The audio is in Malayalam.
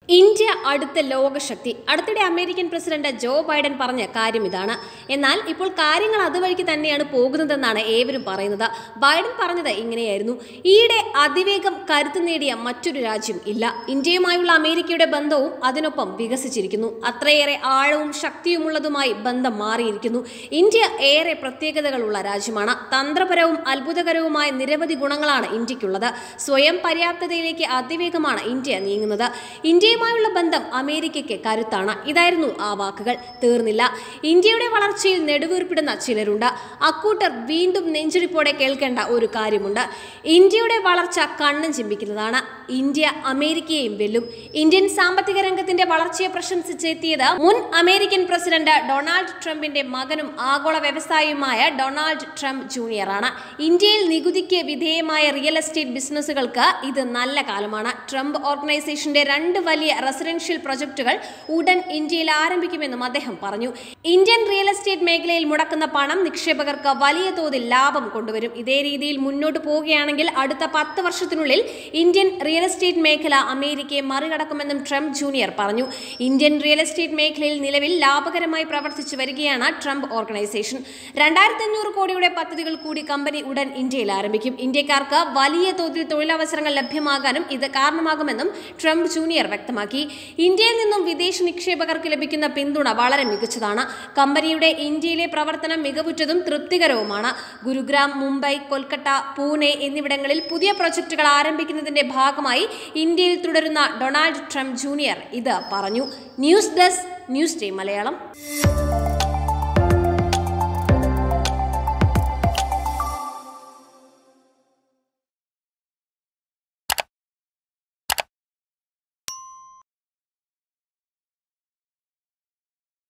ഇന്ത്യ അടുത്ത ലോകശക്തി അടുത്തിടെ അമേരിക്കൻ പ്രസിഡന്റ് ജോ ബൈഡൻ പറഞ്ഞ കാര്യം ഇതാണ് എന്നാൽ ഇപ്പോൾ കാര്യങ്ങൾ അതുവഴിക്ക് തന്നെയാണ് പോകുന്നതെന്നാണ് ഏവരും പറയുന്നത് ബൈഡൻ പറഞ്ഞത് ഇങ്ങനെയായിരുന്നു ഈയിടെ അതിവേഗം കരുത്ത് നേടിയ മറ്റൊരു രാജ്യം ഇല്ല ഇന്ത്യയുമായുള്ള അമേരിക്കയുടെ ബന്ധവും അതിനൊപ്പം വികസിച്ചിരിക്കുന്നു അത്രയേറെ ആഴവും ശക്തിയുമുള്ളതുമായി ബന്ധം മാറിയിരിക്കുന്നു ഇന്ത്യ ഏറെ പ്രത്യേകതകളുള്ള രാജ്യമാണ് തന്ത്രപരവും അത്ഭുതകരവുമായ നിരവധി ഗുണങ്ങളാണ് ഇന്ത്യക്കുള്ളത് സ്വയം പര്യാപ്തതയിലേക്ക് അതിവേഗമാണ് ഇന്ത്യ നീങ്ങുന്നത് ഇന്ത്യയുമായുള്ള ബന്ധം അമേരിക്കയ്ക്ക് കരുത്താണ് ഇതായിരുന്നു ആ വാക്കുകൾ തീർന്നില്ല ഇന്ത്യയുടെ വളർച്ചയിൽ നെടുവീർപ്പിടുന്ന ചിലരുണ്ട് അക്കൂട്ടർ വീണ്ടും നെഞ്ചിരിപ്പോടെ കേൾക്കേണ്ട ഒരു കാര്യമുണ്ട് ഇന്ത്യയുടെ വളർച്ച കണ്ണും ചിമ്പിക്കുന്നതാണ് ഇന്ത്യ അമേരിക്കയെയും വെല്ലും ഇന്ത്യൻ സാമ്പത്തിക രംഗത്തിന്റെ വളർച്ചയെ പ്രശംസിച്ചെത്തിയത് മുൻ അമേരിക്കൻ പ്രസിഡന്റ് ഡൊണാൾഡ് ട്രംപിന്റെ മകനും ആഗോള വ്യവസായിയുമായ ഡൊണാൾഡ് ട്രംപ് ജൂനിയറാണ് ഇന്ത്യയിൽ നികുതിക്ക് വിധേയമായ റിയൽ എസ്റ്റേറ്റ് ബിസിനസ്സുകൾക്ക് ഇത് നല്ല കാലമാണ് ട്രംപ് ഓർഗനൈസേഷന്റെ രണ്ട് വലിയ റെസിഡൻഷ്യൽ പ്രൊജക്ടുകൾ ഉടൻ ഇന്ത്യയിൽ ആരംഭിക്കുമെന്നും അദ്ദേഹം പറഞ്ഞു ഇന്ത്യൻ റിയൽ എസ്റ്റേറ്റ് മേഖലയിൽ മുടക്കുന്ന പണം നിക്ഷേപകർക്ക് വലിയ തോതിൽ ലാഭം കൊണ്ടുവരും ഇതേ രീതിയിൽ മുന്നോട്ട് പോവുകയാണെങ്കിൽ അടുത്ത പത്ത് വർഷത്തിനുള്ളിൽ ഇന്ത്യൻ റിയൽ എസ്റ്റേറ്റ് മേഖല അമേരിക്കയെ മറികടക്കുമെന്നും ട്രംപ് ജൂനിയർ പറഞ്ഞു ഇന്ത്യൻ റിയൽ എസ്റ്റേറ്റ് മേഖലയിൽ നിലവിൽ ലാഭകരമായി പ്രവർത്തിച്ചു വരികയാണ് ട്രംപ് ഓർഗനൈസേഷൻ രണ്ടായിരത്തി അഞ്ഞൂറ് കോടിയുടെ പദ്ധതികൾ കൂടി കമ്പനി ഉടൻ ഇന്ത്യയിൽ ആരംഭിക്കും ഇന്ത്യക്കാർക്ക് വലിയ തോതിൽ തൊഴിലവസരങ്ങൾ ലഭ്യമാകാനും ഇത് കാരണമാകുമെന്നും ട്രംപ് ജൂനിയർ വ്യക്തമാക്കി ഇന്ത്യയിൽ നിന്നും വിദേശ നിക്ഷേപകർക്ക് ലഭിക്കുന്ന പിന്തുണ വളരെ മികച്ചതാണ് കമ്പനിയുടെ ഇന്ത്യയിലെ പ്രവർത്തനം മികവുറ്റതും തൃപ്തികരവുമാണ് ഗുരുഗ്രാം മുംബൈ കൊൽക്കത്ത പൂനെ എന്നിവിടങ്ങളിൽ പുതിയ പ്രൊജക്ടുകൾ ആരംഭിക്കുന്നതിന്റെ ഭാഗമായി ഇന്ത്യയിൽ തുടരുന്ന ഡൊണാൾഡ് ട്രംപ് ജൂനിയർ ഇത് പറഞ്ഞു news desk news team Malayalam